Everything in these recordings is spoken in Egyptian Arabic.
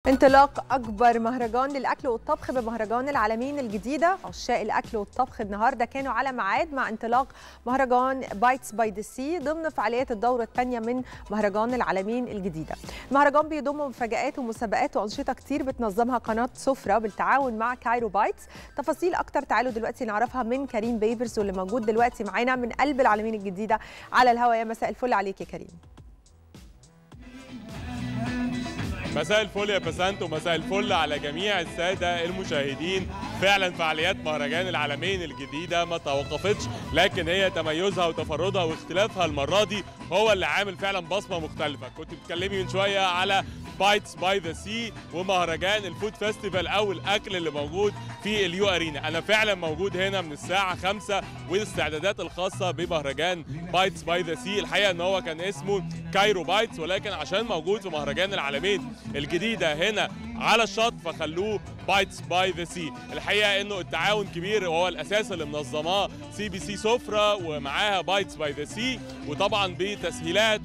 انطلاق اكبر مهرجان للاكل والطبخ بمهرجان العالمين الجديده عشاق الاكل والطبخ النهارده كانوا على ميعاد مع انطلاق مهرجان بايتس باي ذا سي ضمن فعاليات الدوره الثانيه من مهرجان العالمين الجديده المهرجان بيضم مفاجات ومسابقات وانشطه كتير بتنظمها قناه سفره بالتعاون مع كايرو بايتس تفاصيل اكتر تعالوا دلوقتي نعرفها من كريم بيبرز واللي موجود دلوقتي معانا من قلب العالمين الجديده على الهواء يا مساء الفل عليك يا كريم مساء الفل يا بسنت ومساء الفل على جميع الساده المشاهدين فعلا فعاليات مهرجان العالمين الجديده ما توقفتش لكن هي تميزها وتفردها واختلافها المره دي هو اللي عامل فعلا بصمه مختلفه كنت بتكلمي من شويه على بايتس باي ذا سي ومهرجان الفود فيستيفال او الاكل اللي موجود في اليو ارينا انا فعلا موجود هنا من الساعه 5 والاستعدادات الخاصه بمهرجان بايتس باي ذا سي الحقيقه ان هو كان اسمه كايرو بايتس ولكن عشان موجود في مهرجان العالمين الجديده هنا على الشط فخلوه بايتس باي ذا سي الحقيقه انه التعاون كبير وهو الاساس اللي منظماه سي بي سي سفره ومعاها بايتس باي ذا سي وطبعا بتسهيلات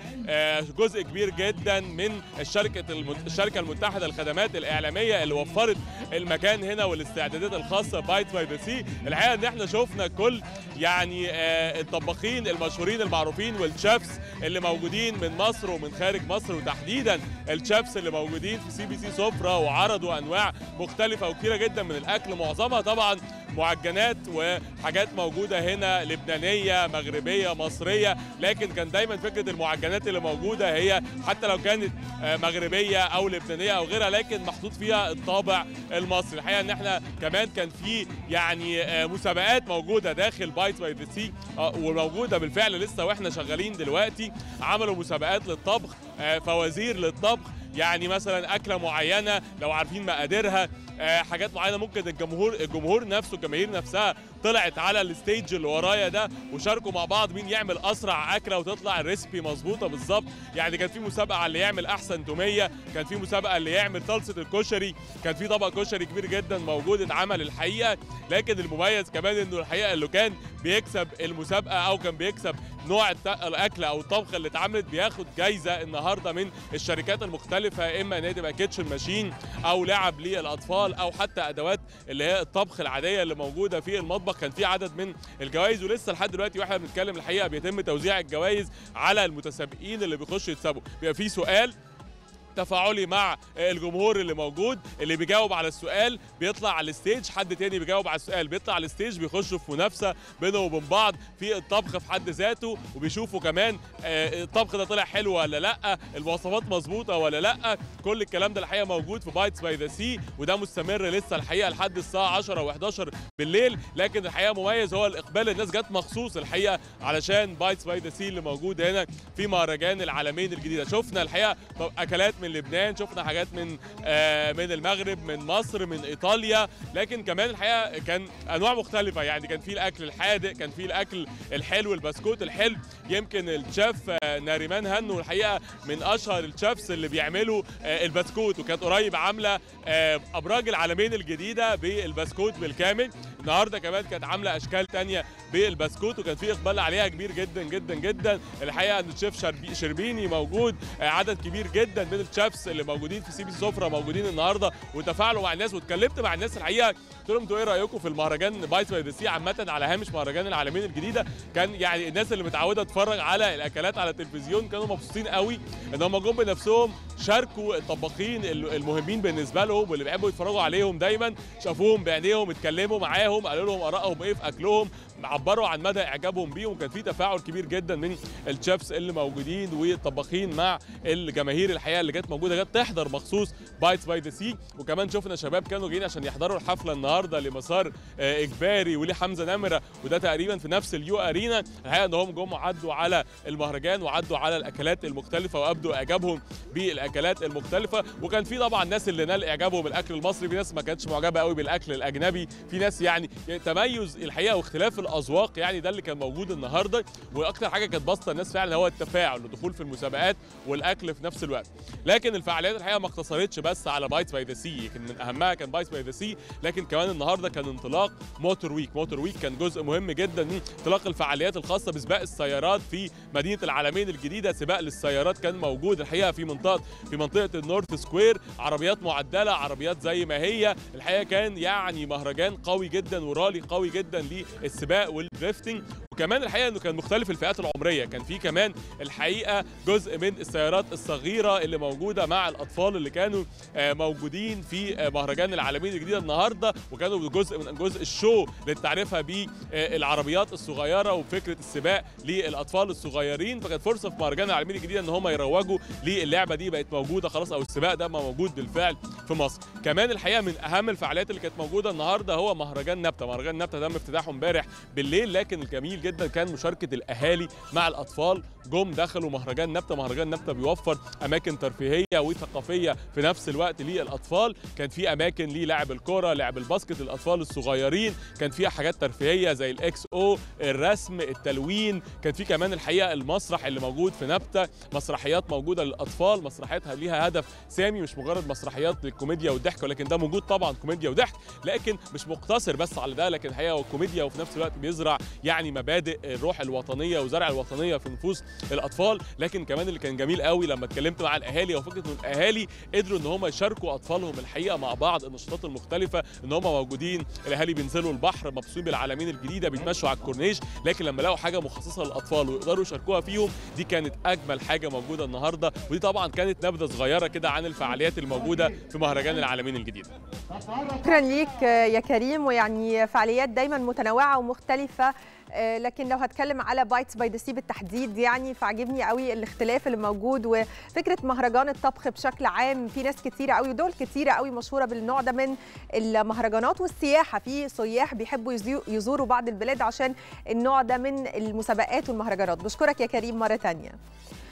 وجزء كبير جدا من الشركه الشركه المتحده للخدمات الاعلاميه اللي وفرت المكان هنا والاستعدادات الخاصه بايتس باي ذا سي الحقيقه ان احنا شفنا كل يعني الطباخين المشهورين المعروفين والشيفs اللي موجودين من مصر ومن خارج مصر وتحديدا الشيفs اللي موجودين في سي بي سي سفره وعرضوا انواع مختلفه وكثيره جدا من الاكل معظمها طبعا معجنات وحاجات موجوده هنا لبنانيه مغربيه مصريه لكن كان دايما فكره المعجنات اللي موجوده هي حتى لو كانت مغربيه او لبنانيه او غيرها لكن محطوط فيها الطابع المصري الحقيقه ان احنا كمان كان في يعني مسابقات موجوده داخل بايت باي ذا سي وموجوده بالفعل لسه واحنا شغالين دلوقتي عملوا مسابقات للطبخ فوازير للطبخ يعني مثلا اكله معينه لو عارفين مقاديرها حاجات معينه ممكن الجمهور الجمهور نفسه الجماهير نفسها طلعت على الستيج اللي ورايا ده وشاركوا مع بعض مين يعمل اسرع اكله وتطلع الريسبي مظبوطه بالظبط يعني كان في مسابقه على اللي يعمل احسن توميه كان في مسابقه اللي يعمل طلسه الكشري كان في طبق كشري كبير جدا موجود اتعمل الحقيقه لكن المميز كمان انه الحقيقه اللي كان بيكسب المسابقه او كان بيكسب نوع الاكل او الطبخ اللي اتعملت بياخد جايزه النهارده من الشركات المختلفه اما ان هي تبقى كيتشن ماشين او لعب للاطفال او حتى ادوات اللي هي الطبخ العاديه اللي موجوده في المطبخ كان في عدد من الجوائز ولسه لحد دلوقتي واحنا بنتكلم الحقيقه بيتم توزيع الجوائز على المتسابقين اللي بيخشوا يتسابقوا بيبقى في سؤال تفاعلي مع الجمهور اللي موجود اللي بيجاوب على السؤال بيطلع على الستيج حد تاني بيجاوب على السؤال بيطلع على الستيج بيخشوا في منافسه بينهم وبين بعض في الطبخ في حد ذاته وبيشوفوا كمان الطبخ ده طلع حلو ولا لا المواصفات مظبوطه ولا لا كل الكلام ده الحقيقه موجود في بايتس باي ذا سي وده مستمر لسه الحقيقه لحد الساعه 10 و11 بالليل لكن الحقيقه مميز هو الاقبال الناس جت مخصوص الحقيقه علشان بايتس باي ذا سي اللي موجود هنا في مهرجان العالمين الجديده شفنا الحقيقه اكلات من لبنان شفنا حاجات من آه من المغرب من مصر من ايطاليا لكن كمان الحقيقه كان انواع مختلفه يعني كان في الاكل الحادق كان في الاكل الحلو البسكوت الحلو يمكن الشيف آه ناريمان هنو الحقيقه من اشهر الشيفs اللي بيعملوا آه البسكوت وكانت قريب عامله ابراج العالمين الجديده بالبسكوت بالكامل النهارده كمان كانت عامله اشكال تانية بالبسكوت وكان في اقبال عليها كبير جدا جدا جدا الحقيقه ان الشيف شربيني موجود عدد كبير جدا من الشيفs اللي موجودين في سي بي سفره موجودين النهارده وتفاعلوا مع الناس واتكلمت مع الناس الحقيقه قلت لهم انتوا ايه رايكم في المهرجان بايت باي ذا سي عامه على هامش مهرجان العالمين الجديده كان يعني الناس اللي متعوده تتفرج على الاكلات على التلفزيون كانوا مبسوطين قوي ان هم جم بنفسهم شاركوا الطباخين المهمين بالنسبه لهم واللي بيحبوا يتفرجوا عليهم دايما شافوهم بعينيهم اتكلموا معاهم قالوا لهم ارائهم ايه في اكلهم عبروا عن مدى اعجابهم بيهم كان في تفاعل كبير جدا من الشيفs اللي موجودين والطباخين مع الجماهير الحقيقه اللي جت موجوده جت تحضر مخصوص بايتس باي ذا سي وكمان شفنا شباب كانوا جايين عشان يحضروا الحفله النهارده لمسار اجباري ولحمزه نمره وده تقريبا في نفس اليو ارينا الحقيقه ان هم جم عدوا على المهرجان وعدوا على الاكلات المختلفه وابدوا اعجابهم بالاكلات المختلفه وكان في طبعا ناس اللي نال اعجابهم الاكل المصري في ناس ما كانتش معجبه قوي بالاكل الاجنبي في ناس يعني تميز الحقيقه واختلاف الاذواق يعني ده اللي كان موجود النهارده واكتر حاجه كانت باسطه الناس فعلا هو التفاعل والدخول في المسابقات والاكل في نفس الوقت لكن الفعاليات الحقيقه ما اقتصرتش بس على بايتس باي ذا سي يمكن من اهمها كان بايتس باي ذا سي لكن كمان النهارده كان انطلاق موتور ويك موتور ويك كان جزء مهم جدا من انطلاق الفعاليات الخاصه بسباق السيارات في مدينه العالمين الجديده سباق للسيارات كان موجود الحقيقه في منطقه في منطقه النورث سكوير عربيات معدله عربيات زي ما هي الحقيقه كان يعني مهرجان قوي جدا ورالي قوي جدا للسباق والدريفتنج وكمان الحقيقه انه كان مختلف الفئات العمريه كان في كمان الحقيقه جزء من السيارات الصغيره اللي موجوده مع الاطفال اللي كانوا موجودين في مهرجان العالمين الجديده النهارده وكانوا جزء من جزء الشو للتعرفها بالعربيات الصغيره وفكره السباق للاطفال الصغيرين فكانت فرصه في مهرجان العالمين الجديده ان هم يروجوا للعبه دي بقت موجوده خلاص او السباق ده موجود بالفعل في مصر كمان الحقيقه من اهم الفعاليات اللي كانت موجوده النهارده هو مهرجان نبته مهرجان نبته تم افتتاحه امبارح بالليل لكن الجميل جدا كان مشاركه الاهالي مع الاطفال جم دخلوا مهرجان نبته مهرجان نبته بيوفر اماكن ترفيهيه وثقافيه في نفس الوقت للاطفال كان في اماكن للعب الكره لعب الباسكت للاطفال الصغيرين كان فيها حاجات ترفيهيه زي الاكس او الرسم التلوين كان في كمان الحقيقه المسرح اللي موجود في نبته مسرحيات موجوده للاطفال مسرحياتها ليها هدف سامي مش مجرد مسرحيات للكوميديا والضحك ولكن ده موجود طبعا كوميديا وضحك لكن مش مقتصر بس على ده لكن الحقيقه هو كوميديا وفي نفس الوقت بيزرع يعني مبادئ الروح الوطنيه وزرع الوطنيه في نفوس الاطفال لكن كمان اللي كان جميل قوي لما اتكلمت مع الاهالي وفكره ان الاهالي قدروا ان هم يشاركوا اطفالهم الحقيقه مع بعض النشاطات المختلفه ان هم موجودين الاهالي بينزلوا البحر مبسوطين بالعالمين الجديده بيتمشوا على الكورنيش لكن لما لقوا حاجه مخصصه للاطفال ويقدروا يشاركوها فيهم دي كانت اجمل حاجه موجوده النهارده ودي طبعا كانت نبذه صغيره كده عن الفعاليات الموجوده في مهرجان العالمين الجديده شكرا ليك يا كريم ويعني فعاليات دايما متنوعه ومختلفه لكن لو هتكلم على بايتس باي ذا سي بالتحديد يعني فعجبني قوي الاختلاف اللي موجود وفكره مهرجان الطبخ بشكل عام في ناس كتيره قوي ودول كتيره قوي مشهوره بالنوع ده من المهرجانات والسياحه في سياح بيحبوا يزوروا بعض البلاد عشان النوع ده من المسابقات والمهرجانات بشكرك يا كريم مره ثانيه